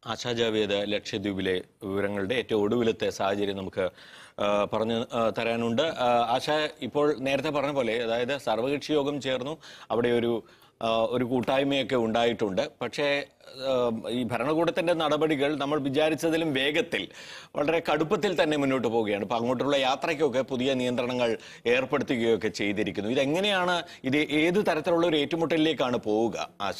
ആശാ ജാവേദ് ലക്ഷദ്വീപിലെ വിവരങ്ങളുടെ ഏറ്റവും ഒടുവിലത്തെ സാഹചര്യം നമുക്ക് ആ, പറഞ്ഞു ആ, തരാനുണ്ട് ആ, ആശ ഇപ്പോൾ നേരത്തെ പറഞ്ഞ പോലെ അതായത് സർവകക്ഷി യോഗം ചേർന്നു അവിടെ ഒരു ആ, ഒരു കൂട്ടായ്മയൊക്കെ ഉണ്ടായിട്ടുണ്ട് പക്ഷേ ആ, ഈ ഭരണകൂടത്തിന്റെ നടപടികൾ നമ്മൾ വിചാരിച്ചതിലും വേഗത്തിൽ വളരെ കടുപ്പത്തിൽ തന്നെ മുന്നോട്ട് പോവുകയാണ് ഇപ്പൊ അങ്ങോട്ടുള്ള യാത്രയ്ക്കൊക്കെ പുതിയ നിയന്ത്രണങ്ങൾ ഏർപ്പെടുത്തുകയൊക്കെ ചെയ്തിരിക്കുന്നു ഇതെങ്ങനെയാണ് ഇത് ഏത് തരത്തിലുള്ള ഒരു ഏറ്റുമുട്ടലിലേക്കാണ് പോവുക ആശ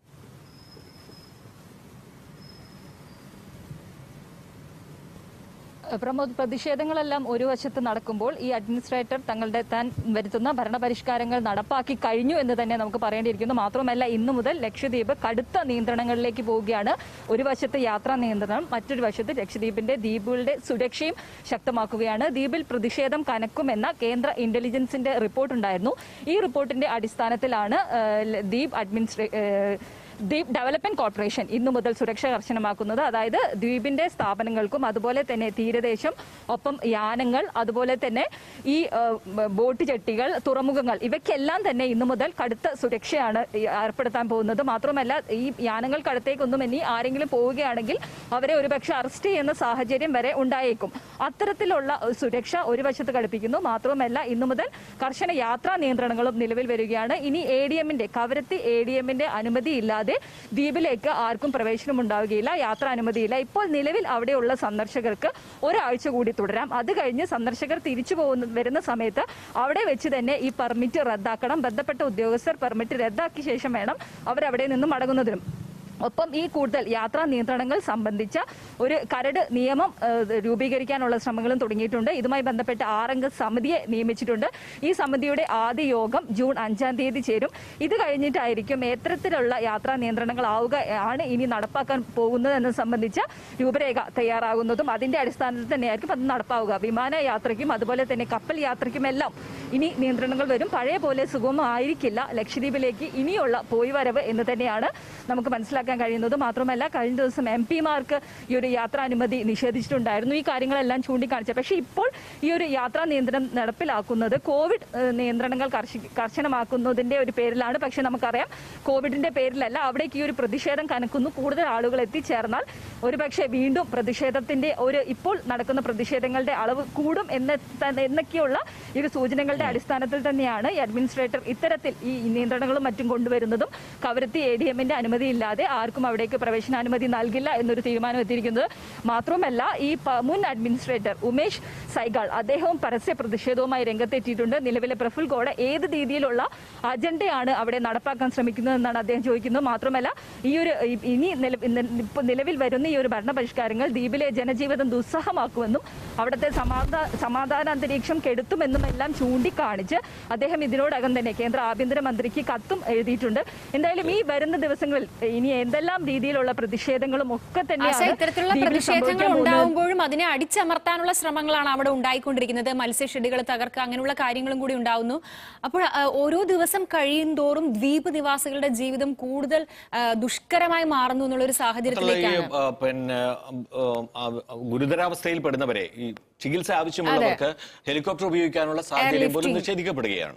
പ്രമോദ് പ്രതിഷേധങ്ങളെല്ലാം ഒരു വശത്ത് നടക്കുമ്പോൾ ഈ അഡ്മിനിസ്ട്രേറ്റർ തങ്ങളുടെ താൻ വരുത്തുന്ന ഭരണപരിഷ്കാരങ്ങൾ നടപ്പാക്കി കഴിഞ്ഞു എന്ന് തന്നെ നമുക്ക് പറയേണ്ടിയിരിക്കുന്നു മാത്രമല്ല ഇന്നു മുതൽ ലക്ഷദ്വീപ് കടുത്ത നിയന്ത്രണങ്ങളിലേക്ക് പോവുകയാണ് ഒരു വശത്ത് യാത്രാ നിയന്ത്രണം മറ്റൊരു വശത്ത് ലക്ഷദ്വീപിന്റെ ദ്വീപുകളുടെ സുരക്ഷയും ശക്തമാക്കുകയാണ് ദ്വീപിൽ പ്രതിഷേധം കനക്കുമെന്ന കേന്ദ്ര ഇന്റലിജൻസിന്റെ റിപ്പോർട്ട് ഉണ്ടായിരുന്നു ഈ റിപ്പോർട്ടിന്റെ അടിസ്ഥാനത്തിലാണ് ഏഹ്, ദ്വീപ് അഡ്മിനിസ്ട്രേ ഏഹ്, ദ്വീപ് ഡെവലപ്മെന്റ് കോർപ്പറേഷൻ ഇന്നു മുതൽ സുരക്ഷ കർശനമാക്കുന്നത് അതായത് ദ്വീപിന്റെ സ്ഥാപനങ്ങൾക്കും അതുപോലെ തന്നെ തീരദേശം ഒപ്പം യാനങ്ങൾ അതുപോലെ തന്നെ ഈ ഏഹ്, ബോട്ട് ജെട്ടികൾ തുറമുഖങ്ങൾ ഇവയ്ക്കെല്ലാം തന്നെ ഇന്നു മുതൽ കടുത്ത സുരക്ഷയാണ് ഈ ഏർപ്പെടുത്താൻ പോകുന്നത് മാത്രമല്ല ഈ യാനങ്ങൾക്കടുത്തേക്കൊന്നും ഇനി ആരെങ്കിലും പോവുകയാണെങ്കിൽ അവരെ ഒരുപക്ഷെ അറസ്റ്റ് ചെയ്യുന്ന സാഹചര്യം വരെ ഉണ്ടായേക്കും അത്തരത്തിലുള്ള സുരക്ഷ ഒരു വശത്ത് ഘടിപ്പിക്കുന്നു മാത്രമല്ല ഇന്നു മുതൽ കർശന യാത്രാ നിയന്ത്രണങ്ങളും നിലവിൽ വരികയാണ് ഇനി എ ഡി എമ്മിന്റെ കവരത്തി എ ഡി എമ്മിന്റെ അനുമതി ഇല്ലാതെ ദ്വീപിലേക്ക് ആർക്കും പ്രവേശനം ഉണ്ടാവുകയില്ല യാത്രാ അനുമതിയില്ല ഇപ്പോൾ നിലവിൽ അവിടെയുള്ള സന്ദർശകർക്ക് ഒരാഴ്ച കൂടി തുടരാം അത് കഴിഞ്ഞ് സന്ദർശകർ തിരിച്ചു പോകുന്ന വരുന്ന സമയത്ത് അവിടെ വെച്ച് തന്നെ ഈ പെർമിറ്റ് റദ്ദാക്കണം ബന്ധപ്പെട്ട ഉദ്യോഗസ്ഥർ പെർമിറ്റ് റദ്ദാക്കിയ ശേഷം വേണം അവരവിടെ നിന്ന് മടങ്ങുന്നതിനും ഒപ്പം ഈ കൂടുതൽ യാത്രാ നിയന്ത്രണങ്ങൾ സംബന്ധിച്ച ഒരു കരട് നിയമം ഏഹ്, രൂപീകരിക്കാനുള്ള ശ്രമങ്ങളും തുടങ്ങിയിട്ടുണ്ട് ഇതുമായി ബന്ധപ്പെട്ട് ആറംഗ സമിതിയെ നിയമിച്ചിട്ടുണ്ട് ഈ സമിതിയുടെ ആദ്യ യോഗം ജൂൺ അഞ്ചാം തീയതി ചേരും ഇത് കഴിഞ്ഞിട്ടായിരിക്കും എത്തരത്തിലുള്ള യാത്രാ നിയന്ത്രണങ്ങൾ ആവുക ആണ് ഇനി നടപ്പാക്കാൻ പോകുന്നതെന്ന് സംബന്ധിച്ച രൂപരേഖ തയ്യാറാകുന്നതും അതിന്റെ അടിസ്ഥാനത്തിൽ തന്നെയായിരിക്കും അത് നടപ്പാവുക വിമാന യാത്രയ്ക്കും അതുപോലെ തന്നെ കപ്പൽ യാത്രയ്ക്കുമെല്ലാം ഇനി നിയന്ത്രണങ്ങൾ വരും പഴയ പോലെ സുഗമമായിരിക്കില്ല ലക്ഷദ്വീപിലേക്ക് ഇനിയുള്ള പോയി വരവ് എന്ന് തന്നെയാണ് നമുക്ക് മനസ്സിലാക്കാൻ കഴിയുന്നത് മാത്രമല്ല കഴിഞ്ഞ ദിവസം എം പിമാർക്ക് ഈ ഒരു യാത്രാനുമതി നിഷേധിച്ചിട്ടുണ്ടായിരുന്നു ഈ കാര്യങ്ങളെല്ലാം ചൂണ്ടിക്കാണിച്ചത് പക്ഷേ ഇപ്പോൾ ഈ ഒരു യാത്രാ നിയന്ത്രണം നടപ്പിലാക്കുന്നത് കോവിഡ് ഏഹ്, നിയന്ത്രണങ്ങൾ കർശി- കർശനമാക്കുന്നതിന്റെ ഒരു പേരിലാണ് പക്ഷെ നമുക്കറിയാം കോവിഡിന്റെ പേരിലല്ല അവിടേക്ക് ഈ ഒരു പ്രതിഷേധം കനക്കുന്നു കൂടുതൽ ആളുകൾ എത്തിച്ചേർന്നാൽ ഒരുപക്ഷെ വീണ്ടും പ്രതിഷേധത്തിന്റെ ഒരു ഇപ്പോൾ നടക്കുന്ന പ്രതിഷേധങ്ങളുടെ അളവ് കൂടും എന്ന് ത- എന്നൊക്കെയുള്ള ഈ ഒരു സൂചനകളുടെ അടിസ്ഥാനത്തിൽ തന്നെയാണ് ഈ അഡ്മിനിസ്ട്രേറ്റർ ഇത്തരത്തിൽ ഈ നിയന്ത്രണങ്ങളും മറ്റും കൊണ്ടുവരുന്നതും കവരത്തി എ ഡി എമ്മിന്റെ അനുമതി ഇല്ലാതെ ആർക്കും അവിടേക്ക് പ്രവേശനാനുമതി നൽകില്ല എന്നൊരു തീരുമാനം എത്തിയിരിക്കുന്നത് മാത്രമല്ല ഈ പ- മുൻ അഡ്മിനിസ്ട്രേറ്റർ ഉമേഷ് സൈഗാൾ അദ്ദേഹവും പരസ്യ പ്രതിഷേധവുമായി രംഗത്തെത്തിയിട്ടുണ്ട് നിലവിലെ പ്രഫുൽ ഗോഡ ഏത് രീതിയിലുള്ള അജണ്ടയാണ് അവിടെ നടപ്പാക്കാൻ ശ്രമിക്കുന്നതെന്നാണ് അദ്ദേഹം ചോദിക്കുന്നത് മാത്രമല്ല ഈ ഒരു ഇ- ഇനി നില- ഇന്ന് ഇപ്പൊ നിലവിൽ വരുന്ന ഈ ഒരു ഭരണപരിഷ്കാരങ്ങൾ ദ്വീപിലെ ജനജീവിതം ദുസ്സഹമാക്കുമെന്നും അവിടുത്തെ സമാധാന സമാധാന അന്തരീക്ഷം കെടുത്തുമെന്നും എല്ലാം ചൂണ്ടിക്കാണിച്ച് അദ്ദേഹം ഇതിനോടകം തന്നെ കേന്ദ്ര ആഭ്യന്തരമന്ത്രിക്ക് കത്തും എഴുതിയിട്ടുണ്ട് എന്തായാലും ഈ വരുന്ന ദിവസങ്ങളിൽ ഇനി എന്തെല്ലാം രീതിയിലുള്ള പ്രതിഷേധങ്ങളും ഒക്കെ ആശ തന്നെയാണ് ഇത്തരത്തിലുള്ള ദ്വീപിൽ പ്രതിഷേധങ്ങൾ സംഭവിക്കാൻ പോകുന്നത്. ഉണ്ടാവുമ്പോഴും അതിനെ അടിച്ചമർത്താനുള്ള ശ്രമങ്ങളാണ് അവിടെ ഉണ്ടായിക്കൊണ്ടിരിക്കുന്നത് മത്സ്യഷെഡുകൾ തകർക്കുക അങ്ങനെയുള്ള കാര്യങ്ങളും കൂടി ഉണ്ടാവുന്നു അപ്പോൾ ആ, ഓരോ ദിവസം കഴിയും തോറും ദ്വീപ് നിവാസികളുടെ ജീവിതം കൂടുതൽ ആ, ദുഷ്കരമായി മാറുന്നു എന്നുള്ള ഒരു മാത്രമല്ല ഈ സാഹചര്യത്തിലേക്കാണ് ആ, പിന്നെ ഉം, ആ, ഗുരുതരാവസ്ഥയിൽ പെടുന്നവരെ ഈ ചികിത്സ ആവശ്യമുള്ളവർക്ക് ഹെലികോപ്റ്റർ ഉപയോഗിക്കാനുള്ള സാഹചര്യം പോലും Airlifting. നിഷേധിക്കപ്പെടുകയാണ്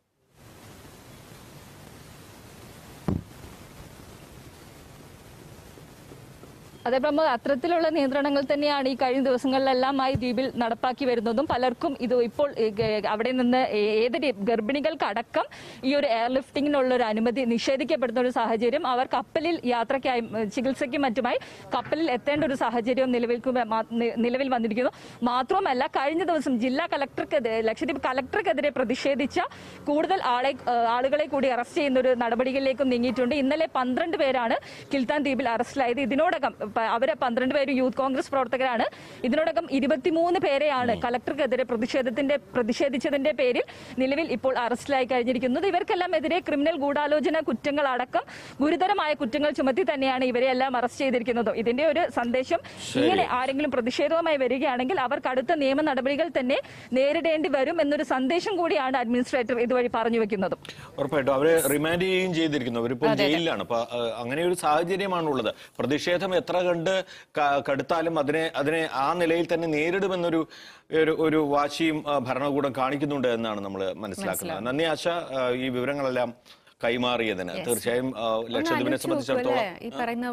അതെ പ്രമോദ് അത്തരത്തിലുള്ള നിയന്ത്രണങ്ങൾ തന്നെയാണ് ഈ കഴിഞ്ഞ ദിവസങ്ങളിലെല്ലാമായി ദ്വീപിൽ നടപ്പാക്കി വരുന്നതും പലർക്കും ഇത് ഇപ്പോൾ ഈ ഗ- അവിടെ നിന്ന് ഏ- ഏത് രീ- ഗർഭിണികൾക്കടക്കം ഈ ഒരു എയർലിഫ്റ്റിങ്ങിനുള്ള ഒരു അനുമതി നിഷേധിക്കപ്പെടുന്ന ഒരു സാഹചര്യം അവർ കപ്പലിൽ യാത്രയ്ക്കായി ഉം, ചികിത്സയ്ക്കും മറ്റുമായി കപ്പലിൽ എത്തേണ്ട ഒരു സാഹചര്യം നിലവിൽ നിലവിൽ വന്നിരിക്കുന്നു മാത്രമല്ല കഴിഞ്ഞ ദിവസം ജില്ലാ കലക്ടർക്കെതിരെ ലക്ഷദ്വീപ് കലക്ടർക്കെതിരെ പ്രതിഷേധിച്ച കൂടുതൽ ആളെ ഏ, ആളുകളെ കൂടി അറസ്റ്റ് ചെയ്യുന്ന ഒരു നടപടികളിലേക്കും നീങ്ങിയിട്ടുണ്ട് ഇന്നലെ പന്ത്രണ്ട് പേരാണ് കിൽത്താൻ ദ്വീപിൽ അറസ്റ്റിലായത് ഇതിനോടകം പ- അവര് പന്ത്രണ്ട് പേര് യൂത്ത് കോൺഗ്രസ് പ്രവർത്തകരാണ് ഇതിനോടകം ഇരുപത്തിമൂന്ന് പേരെയാണ് കലക്ടർക്കെതിരെ പ്രതിഷേധത്തിന്റെ പ്രതിഷേധിച്ചതിന്റെ പേരിൽ നിലവിൽ ഇപ്പോൾ അറസ്റ്റിലായി കഴിഞ്ഞിരിക്കുന്നത് ഇവർക്കെല്ലാം എതിരെ ക്രിമിനൽ ഗൂഢാലോചന കുറ്റങ്ങൾ അടക്കം ഗുരുതരമായ കുറ്റങ്ങൾ ചുമത്തി തന്നെയാണ് ഇവരെ എല്ലാം അറസ്റ്റ് ചെയ്തിരിക്കുന്നത് ഇതിന്റെ ഒരു സന്ദേശം ഇങ്ങനെ ആരെങ്കിലും പ്രതിഷേധവുമായി വരികയാണെങ്കിൽ അവർ കടുത്ത നിയമ നടപടികൾ തന്നെ നേരിടേണ്ടി വരും എന്നൊരു സന്ദേശം കൂടിയാണ് അഡ്മിനിസ്ട്രേറ്റർ ഇതുവഴി പറഞ്ഞു വെക്കുന്നത് ഉറപ്പായിട്ടും അവരെ റിമാൻഡ് ചെയ്യുകയും ചെയ്തിരിക്കുന്നു അവരിപ്പോൾ ജയിലിലാണ് അപ്പൊ ആ, അങ്ങനെ ഒരു സാഹചര്യമാണുള്ളത് പ്രതിഷേധം എത്ര കണ്ട് ക- കടുത്താലും അതിനെ അതിനെ ആ നിലയിൽ തന്നെ നേരിടുമെന്നൊരു ഒരു ഒരു വാശിയും ആ, ഭരണകൂടം കാണിക്കുന്നുണ്ട് എന്നാണ് നമ്മൾ മനസ്സിലാക്കുന്നത് നന്ദി ആശ ആ, ഈ വിവരങ്ങളെല്ലാം കൈമാറിയതിന് തീർച്ചയായും ആ, ലക്ഷദ്വീപിനെ ആലോചിച്ച് നോക്കൂ സംബന്ധിച്ചിടത്തോളം അല്ലേ? ഈ പറയുന്ന